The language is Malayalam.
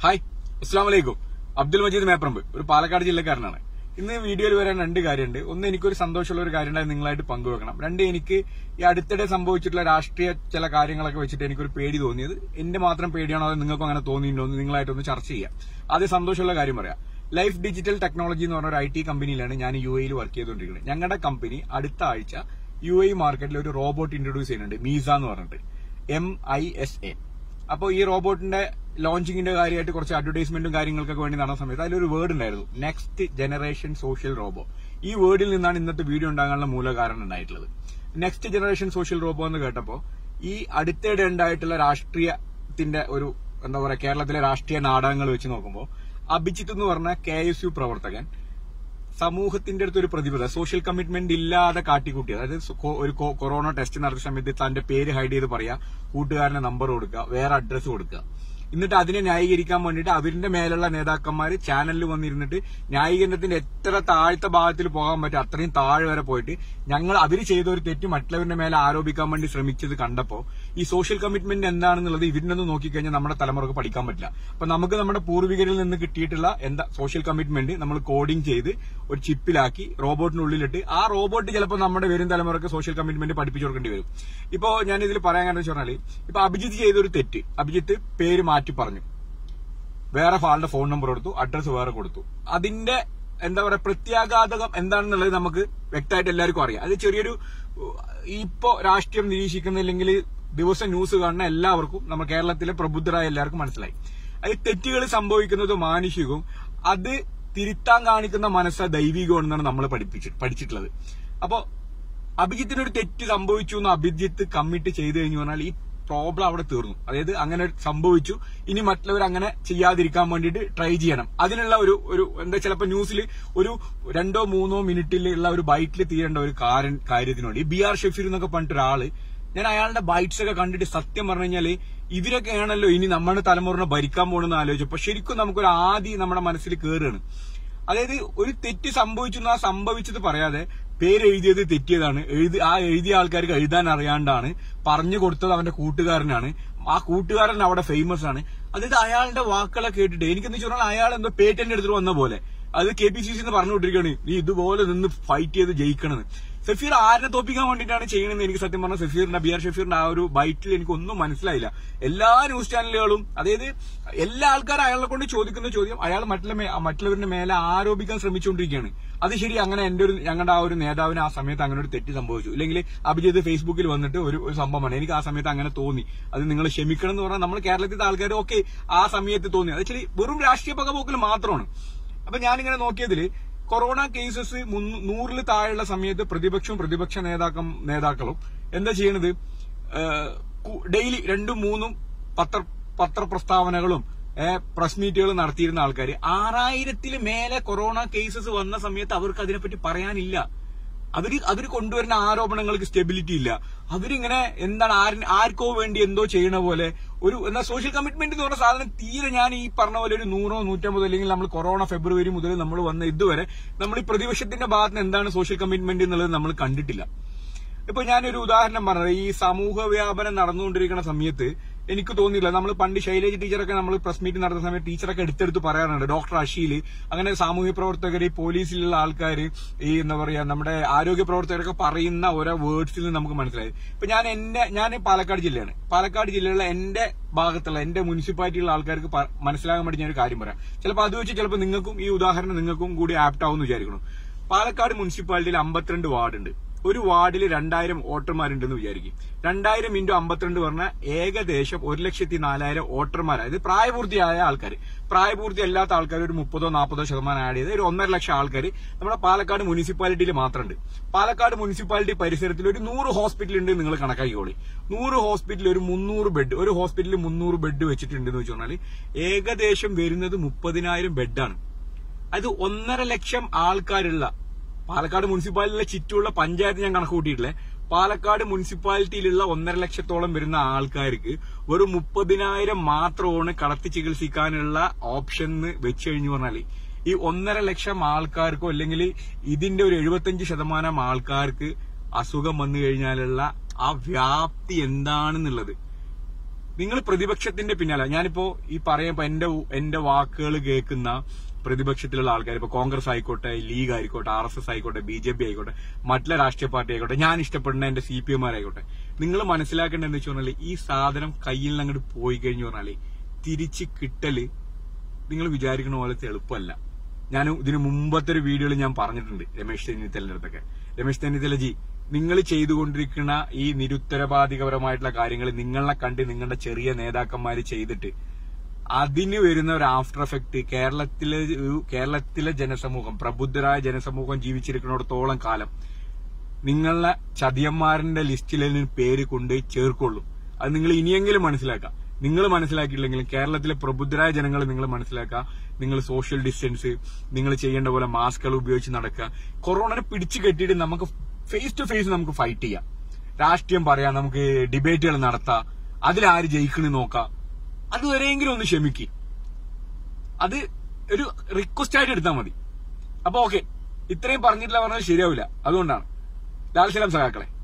ഹായ് അസ്സാം വലൈക്കും അബ്ദുൽ മജീദ് മേപ്പറമ്പ് ഒരു പാലക്കാട് ജില്ലക്കാരനാണ് ഇന്ന് വീഡിയോയിൽ വരാൻ രണ്ട് കാര്യമുണ്ട് ഒന്ന് എനിക്കൊരു സന്തോഷമുള്ള ഒരു കാര്യം ഉണ്ടായി നിങ്ങളായിട്ട് പങ്കുവെക്കണം രണ്ട് എനിക്ക് ഈ അടുത്തിടെ സംഭവിച്ചിട്ടുള്ള രാഷ്ട്രീയ ചില കാര്യങ്ങളൊക്കെ വെച്ചിട്ട് എനിക്കൊരു പേടി തോന്നിയത് എന്റെ മാത്രം പേടിയാണോ അത് നിങ്ങൾക്കും അങ്ങനെ തോന്നിയിട്ടുണ്ടോ എന്ന് നിങ്ങളായിട്ടൊന്ന് ചർച്ച ചെയ്യാം ആദ്യം സന്തോഷമുള്ള കാര്യം പറയാം ലൈഫ് ഡിജിറ്റൽ ടെക്നോളജി എന്ന് പറഞ്ഞ ഒരു ഐ ടി കമ്പനിയിലാണ് ഞാൻ യു എയിൽ വർക്ക് ചെയ്തുകൊണ്ടിരിക്കുന്നത് ഞങ്ങളുടെ കമ്പനി അടുത്ത ആഴ്ച യു എ മാർക്കറ്റിൽ ഒരു റോബോട്ട് ഇൻട്രൊഡ്യൂസ് ചെയ്യുന്നുണ്ട് മീസ എന്ന് പറഞ്ഞിട്ട് എം ഐ എസ് എ അപ്പോൾ ഈ റോബോട്ടിന്റെ ലോഞ്ചിങ്ങിന്റെ കാര്യമായിട്ട് കുറച്ച് അഡ്വർടൈസ്മെന്റും കാര്യങ്ങൾക്കൊക്കെ വേണ്ടി നടന്ന സമയത്ത് അതിലൊരു വേർഡ് ഉണ്ടായിരുന്നു നെക്സ്റ്റ് ജനറേഷൻ സോഷ്യൽ റോബോ ഈ വേർഡിൽ നിന്നാണ് ഇന്നത്തെ വീഡിയോ ഉണ്ടാകാനുള്ള മൂല കാരണം ഉണ്ടായിട്ടുള്ളത് നെക്സ്റ്റ് ജനറേഷൻ സോഷ്യൽ റോബോ എന്ന് കേട്ടപ്പോൾ ഈ അടുത്തിടെ ഉണ്ടായിട്ടുള്ള രാഷ്ട്രീയത്തിന്റെ ഒരു എന്താ പറയുക കേരളത്തിലെ രാഷ്ട്രീയ നാടകങ്ങൾ വെച്ച് നോക്കുമ്പോൾ അഭിജിത്ത് എന്ന് പറഞ്ഞ കെ എസ് യു പ്രവർത്തകൻ സമൂഹത്തിന്റെ അടുത്ത് ഒരു പ്രതിബദ്ധത സോഷ്യൽ കമ്മിറ്റ്മെന്റ് ഇല്ലാതെ കാട്ടിക്കൂട്ടി അതായത് സു- കൊ- ഒരു കൊ- കൊറോണ ടെസ്റ്റ് നടത്തിയ സമയത്ത് തന്റെ പേര് ഹൈഡ് ചെയ്ത് പറയാ കൂട്ടുകാരന്റെ നമ്പർ കൊടുക്കുക വേറെ അഡ്രസ്സ് കൊടുക്കുക എന്നിട്ട് അതിനെ ന്യായീകരിക്കാൻ വേണ്ടിയിട്ട് അവരിന്റെ മേലുള്ള നേതാക്കന്മാർ ചാനലിൽ വന്നിരുന്നിട്ട് ന്യായീകരണത്തിന്റെ എത്ര താഴ്ത്ത ഭാഗത്തിൽ പോകാൻ പറ്റും അത്രയും താഴെ വരെ പോയിട്ട് ഞങ്ങൾ അവർ ചെയ്ത ഒരു തെറ്റ് മറ്റുള്ളവരുടെ മേലെ ആരോപിക്കാൻ വേണ്ടി ശ്രമിച്ചത് കണ്ടപ്പോൾ ഈ സോഷ്യൽ കമ്മിറ്റ്മെന്റ് എന്താണെന്നുള്ളത് ഇവരിനൊന്ന് നോക്കിക്കഴിഞ്ഞാൽ നമ്മുടെ തലമുറക്ക് പഠിക്കാൻ പറ്റില്ല അപ്പൊ നമുക്ക് നമ്മുടെ പൂർവികരിൽ നിന്ന് കിട്ടിയിട്ടുള്ള എന്താ സോഷ്യൽ കമ്മിറ്റ്മെന്റ് നമ്മൾ കോഡിംഗ് ചെയ്ത് ഒരു ചിപ്പിലാക്കി റോബോട്ടിനുള്ളിലിട്ട് ആ റോബോട്ട് ചിലപ്പോൾ നമ്മുടെ വരും തലമുറക്ക് സോഷ്യൽ കമ്മിറ്റ്മെന്റ് പഠിപ്പിച്ചു കൊടുക്കേണ്ടി വരും ഇപ്പോ ഞാൻ ഇതിൽ പറയാൻ കാരണം വെച്ച് പറഞ്ഞാല് ഇപ്പൊ അഭിജിത്ത് ചെയ്തൊരു തെറ്റ് അഭിജിത്ത് പേര് മാറ്റി പറഞ്ഞു വേറെ ആളുടെ ഫോൺ നമ്പർ കൊടുത്തു അഡ്രസ്സ് വേറെ കൊടുത്തു അതിന്റെ എന്താ പറയാ പ്രത്യാഘാതകം എന്താണെന്നുള്ളത് നമുക്ക് വ്യക്തമായിട്ട് എല്ലാവർക്കും അറിയാം അത് ചെറിയൊരു ഉഹ്, ഇപ്പോ രാഷ്ട്രീയം നിരീക്ഷിക്കുന്ന അല്ലെങ്കിൽ ദിവസം ന്യൂസ് കാണുന്ന എല്ലാവർക്കും നമ്മൾ കേരളത്തിലെ പ്രബുദ്ധരായ എല്ലാവർക്കും മനസ്സിലായി അത് തെറ്റുകൾ സംഭവിക്കുന്നത് മാനുഷികവും അത് തിരുത്താൻ കാണിക്കുന്ന മനസ്സ് ദൈവികമാണെന്നാണ് നമ്മൾ പഠിപ്പിച്ച് പഠിച്ചിട്ടുള്ളത് അപ്പോ അഭിജിത്തിന് ഒരു തെറ്റ് സംഭവിച്ചു എന്ന് അഭിജിത്ത് കമ്മിറ്റ് ചെയ്തു കഴിഞ്ഞു പറഞ്ഞാൽ ഈ പ്രോബ്ലം അവിടെ തീർന്നു അതായത് അങ്ങനെ സംഭവിച്ചു ഇനി മറ്റുള്ളവർ അങ്ങനെ ചെയ്യാതിരിക്കാൻ വേണ്ടിയിട്ട് ട്രൈ ചെയ്യണം അതിനുള്ള ഒരു ഒരു എന്താ ചിലപ്പോൾ ന്യൂസിൽ ഒരു രണ്ടോ മൂന്നോ മിനിറ്റിലുള്ള ഒരു ബൈറ്റിൽ തീരേണ്ട ഒരു കാരൻ കാര്യത്തിന് വേണ്ടി ബി ആർ ഷെഫീർ എന്നൊക്കെ പറഞ്ഞിട്ട് ഒരാള് ഞാൻ അയാളുടെ ബൈറ്റ്സ് ഒക്കെ കണ്ടിട്ട് സത്യം പറഞ്ഞു കഴിഞ്ഞാല് ഇവരൊക്കെയാണല്ലോ ഇനി നമ്മുടെ തലമുറനെ ഭരിക്കാൻ പോകണമെന്ന് ആലോചിച്ചപ്പോ ശരിക്കും നമുക്കൊരു ആദ്യം നമ്മുടെ മനസ്സിൽ കയറുകയാണ് അതായത് ഒരു തെറ്റ് സംഭവിച്ചു എന്ന് ആ സംഭവിച്ചത് പറയാതെ പേര് എഴുതിയത് തെറ്റിയതാണ് എഴുതി ആ എഴുതിയ ആൾക്കാർക്ക് എഴുതാൻ അറിയാണ്ടാണ് പറഞ്ഞു കൊടുത്തത് അവന്റെ കൂട്ടുകാരനാണ് ആ കൂട്ടുകാരൻ അവിടെ ഫേമസ് ആണ് അതായത് അയാളുടെ വാക്കുകളെ കേട്ടിട്ട് എനിക്കെന്ന് വെച്ചാൽ അയാൾ എന്തോ പേറ്റന്റ് എടുത്തിട്ട് വന്ന പോലെ അത് കെ പി സി സി എന്ന് പറഞ്ഞുകൊണ്ടിരിക്കുകയാണ് നീ ഇതുപോലെ നിന്ന് ഫൈറ്റ് ചെയ്ത് ജയിക്കണമെന്ന് സഫീർ ആരിനെ തോപ്പിക്കാൻ വേണ്ടിയിട്ടാണ് ചെയ്യണമെന്ന് എനിക്ക് സത്യം പറഞ്ഞ സഫീറിന്റെ ബി ആർ ഷഫീറിന്റെ ആ ഒരു ബൈറ്റിൽ എനിക്ക് ഒന്നും മനസ്സിലായില്ല എല്ലാ ന്യൂസ് ചാനലുകളും അതായത് എല്ലാ ആൾക്കാരും അയാളെ കൊണ്ട് ചോദിക്കുന്ന ചോദ്യം അയാൾ മറ്റുള്ള മേ- മറ്റുള്ളവരുടെ മേലെ ആരോപിക്കാൻ ശ്രമിച്ചുകൊണ്ടിരിക്കുകയാണ് അത് ശരി അങ്ങനെ എന്റെ ഒരു ഞങ്ങളുടെ ആ ഒരു നേതാവിന് ആ സമയത്ത് അങ്ങനെ ഒരു തെറ്റ് സംഭവിച്ചു ഇല്ലെങ്കിൽ അഭിജിത്ത് ഫേസ്ബുക്കിൽ വന്നിട്ട് ഒരു ഒരു സംഭവമാണ് എനിക്ക് ആ സമയത്ത് അങ്ങനെ തോന്നി അത് നിങ്ങൾ ക്ഷമിക്കണം എന്ന് പറഞ്ഞാൽ നമ്മൾ കേരളത്തിലെ ആൾക്കാർ ഓക്കെ ആ സമയത്ത് തോന്നി അത് ശരി വെറും രാഷ്ട്രീയ പകപോക്കൽ മാത്രമാണ് അപ്പൊ ഞാനിങ്ങനെ നോക്കിയതില് കൊറോണ കേസസ് മുന്നൂ- നൂറിൽ താഴെയുള്ള സമയത്ത് പ്രതിപക്ഷവും പ്രതിപക്ഷ നേതാക്കം നേതാക്കളും എന്താ ചെയ്യണത് ഡെയിലി രണ്ടും മൂന്നും പത്ര പത്രപ്രസ്താവനകളും പ്രസ് മീറ്റുകളും നടത്തിയിരുന്ന ആൾക്കാർ ആറായിരത്തിൽ മേലെ കൊറോണ കേസസ് വന്ന സമയത്ത് അവർക്ക് അതിനെപ്പറ്റി പറയാനില്ല അവര് അവര് കൊണ്ടുവരുന്ന ആരോപണങ്ങൾക്ക് സ്റ്റെബിലിറ്റി ഇല്ല അവരിങ്ങനെ എന്താണ് ആരിന് ആർക്കോ വേണ്ടി എന്തോ ചെയ്യണ പോലെ ഒരു എന്താ സോഷ്യൽ കമ്മിറ്റ്മെന്റ് എന്ന് പറഞ്ഞ സാധനം തീരെ ഞാൻ ഈ പറഞ്ഞ പോലെ ഒരു നൂറോ നൂറ്റമ്പതോ അല്ലെങ്കിൽ നമ്മൾ കൊറോണ ഫെബ്രുവരി മുതൽ നമ്മൾ വന്ന ഇതുവരെ നമ്മൾ ഈ പ്രതിപക്ഷത്തിന്റെ ഭാഗത്ത് നിന്ന് എന്താണ് സോഷ്യൽ കമ്മിറ്റ്മെന്റ് എന്നുള്ളത് നമ്മൾ കണ്ടിട്ടില്ല ഇപ്പൊ ഞാനൊരു ഉദാഹരണം പറഞ്ഞത് ഈ സമൂഹ വ്യാപനം നടന്നുകൊണ്ടിരിക്കുന്ന സമയത്ത് എനിക്ക് തോന്നിയില്ല നമ്മൾ പണ്ട് ശൈലജ ടീച്ചറൊക്കെ നമ്മൾ പ്രസ് മീറ്റ് നടത്തുന്ന സമയത്ത് ടീച്ചറൊക്കെ എടുത്തെടുത്ത് പറയാറുണ്ട് ഡോക്ടർ അഷീല് അങ്ങനെ സാമൂഹ്യ പ്രവർത്തകർ പോലീസിലുള്ള ആൾക്കാർ ഈ എന്താ പറയാ നമ്മുടെ ആരോഗ്യ പ്രവർത്തകരൊക്കെ പറയുന്ന ഓരോ വേർഡ്സിൽ നിന്ന് നമുക്ക് മനസ്സിലായി ഇപ്പൊ ഞാൻ എന്റെ ഞാൻ പാലക്കാട് ജില്ലയാണ് പാലക്കാട് ജില്ലയിലുള്ള എന്റെ ഭാഗത്തുള്ള എന്റെ മുനിസിപ്പാലിറ്റിയുള്ള ആൾക്കാർക്ക് പ- മനസ്സിലാകാൻ വേണ്ടി ഞാൻ ഒരു കാര്യം പറയാം ചിലപ്പോൾ അത് വെച്ച് ചിലപ്പോൾ നിങ്ങൾക്കും ഈ ഉദാഹരണം നിങ്ങൾക്കും കൂടി ആപ്റ്റ് ആവും എന്ന് വിചാരിക്കണം പാലക്കാട് മുനിസിപ്പാലിറ്റിയിൽ അമ്പത്തിരണ്ട് വാർഡുണ്ട് ഒരു വാർഡിൽ രണ്ടായിരം വോട്ടർമാരുണ്ടെന്ന് വിചാരിക്കും രണ്ടായിരം ഇൻറ്റു അമ്പത്തിരണ്ട് പറഞ്ഞാൽ ഏകദേശം ഒരു ലക്ഷത്തി നാലായിരം വോട്ടർമാർ അതായത് പ്രായപൂർത്തിയായ ആൾക്കാർ പ്രായപൂർത്തി അല്ലാത്ത ആൾക്കാർ ഒരു മുപ്പതോ നാൽപ്പതോ ശതമാനം ആഡ് ചെയ്ത് ഒരു ഒന്നര ലക്ഷം ആൾക്കാർ നമ്മുടെ പാലക്കാട് മുനിസിപ്പാലിറ്റിയിൽ മാത്രമുണ്ട് പാലക്കാട് മുനിസിപ്പാലിറ്റി പരിസരത്തിൽ ഒരു നൂറ് ഹോസ്പിറ്റൽ ഉണ്ട് നിങ്ങൾ കണക്കാക്കിക്കോളി നൂറ് ഹോസ്പിറ്റൽ ഒരു മുന്നൂറ് ബെഡ് ഒരു ഹോസ്പിറ്റലിൽ മുന്നൂറ് ബെഡ് വെച്ചിട്ടുണ്ടെന്ന് വെച്ച് പറഞ്ഞാൽ ഏകദേശം വരുന്നത് മുപ്പതിനായിരം ബെഡാണ് അത് ഒന്നര ലക്ഷം ആൾക്കാരുള്ള പാലക്കാട് മുനിസിപ്പാലിറ്റിയിലെ ചുറ്റുമുള്ള പഞ്ചായത്ത് ഞാൻ കണക്ക് കൂട്ടിയിട്ടില്ലേ പാലക്കാട് മുനിസിപ്പാലിറ്റിയിലുള്ള ഒന്നര ലക്ഷത്തോളം വരുന്ന ആൾക്കാർക്ക് വെറും മുപ്പതിനായിരം മാത്രമാണ് കടത്തി ചികിത്സിക്കാനുള്ള ഓപ്ഷൻ എന്ന് വെച്ച് കഴിഞ്ഞു പറഞ്ഞാല് ഈ ഒന്നര ലക്ഷം ആൾക്കാർക്കോ അല്ലെങ്കിൽ ഇതിന്റെ ഒരു എഴുപത്തഞ്ച് ശതമാനം ആൾക്കാർക്ക് അസുഖം വന്നു കഴിഞ്ഞാലുള്ള ആ വ്യാപ്തി എന്താണെന്നുള്ളത് നിങ്ങൾ പ്രതിപക്ഷത്തിന്റെ പിന്നാലെ ഞാനിപ്പോ ഈ പറയുമ്പോ എന്റെ എന്റെ വാക്കുകൾ കേൾക്കുന്ന പ്രതിപക്ഷത്തിലുള്ള ആൾക്കാർ ഇപ്പൊ കോൺഗ്രസ് ആയിക്കോട്ടെ ലീഗ് ആയിക്കോട്ടെ ആർ എസ് എസ് ആയിക്കോട്ടെ ബി ജെ പി ആയിക്കോട്ടെ മറ്റുള്ള രാഷ്ട്രീയ പാർട്ടി ആയിക്കോട്ടെ ഞാൻ ഇഷ്ടപ്പെടുന്ന എന്റെ സി പി എം ആയിക്കോട്ടെ നിങ്ങൾ മനസ്സിലാക്കേണ്ടത് എന്ന് വെച്ച് പറഞ്ഞാല് ഈ സാധനം കയ്യിൽ നിന്ന് അങ്ങോട്ട് പോയി കഴിഞ്ഞു പറഞ്ഞാല് തിരിച്ച് കിട്ടല് നിങ്ങൾ വിചാരിക്കുന്ന പോലത്തെ എളുപ്പമല്ല ഞാൻ ഇതിനു മുമ്പത്തെ ഒരു വീഡിയോയിൽ ഞാൻ പറഞ്ഞിട്ടുണ്ട് രമേശ് ചെന്നിത്തലിന്റെ അടുത്തൊക്കെ രമേശ് ചെന്നിത്തല ജി നിങ്ങൾ ചെയ്തുകൊണ്ടിരിക്കുന്ന ഈ നിരുത്തരവാദികപരമായിട്ടുള്ള കാര്യങ്ങൾ നിങ്ങളെ കണ്ട് നിങ്ങളുടെ ചെറിയ നേതാക്കന്മാര് ചെയ്തിട്ട് അതിന് വരുന്ന ഒരു ആഫ്റ്റർ എഫക്ട് കേരളത്തിലെ ഒരു കേരളത്തിലെ ജനസമൂഹം പ്രബുദ്ധരായ ജനസമൂഹം ജീവിച്ചിരിക്കുന്നിടത്തോളം കാലം നിങ്ങളെ ചതിയന്മാരുടെ ലിസ്റ്റിൽ നിന്ന് പേര് കൊണ്ട് ചേർക്കൊള്ളൂ അത് നിങ്ങൾ ഇനിയെങ്കിലും മനസ്സിലാക്കുക നിങ്ങൾ മനസ്സിലാക്കിയില്ലെങ്കിലും കേരളത്തിലെ പ്രബുദ്ധരായ ജനങ്ങൾ നിങ്ങൾ മനസ്സിലാക്കുക നിങ്ങൾ സോഷ്യൽ ഡിസ്റ്റൻസ് നിങ്ങൾ ചെയ്യേണ്ട പോലെ മാസ്കുകൾ ഉപയോഗിച്ച് നടക്കുക കൊറോണനെ പിടിച്ചു കെട്ടിയിട്ട് നമുക്ക് ഫേസ് ടു ഫേസ് നമുക്ക് ഫൈറ്റ് ചെയ്യാം രാഷ്ട്രീയം പറയാം നമുക്ക് ഡിബേറ്റുകൾ നടത്താം അതിലാര് ജയിക്കണെന്ന് നോക്കാം അതുവരെയെങ്കിലും ഒന്ന് ക്ഷമിക്ക് അത് ഒരു റിക്വസ്റ്റ് ആയിട്ട് എടുത്താൽ മതി അപ്പൊ ഓക്കെ ഇത്രയും പറഞ്ഞിട്ടില്ല പറഞ്ഞാൽ ശരിയാവില്ല അതുകൊണ്ടാണ് ലാൽ സലാം സഖാക്കളെ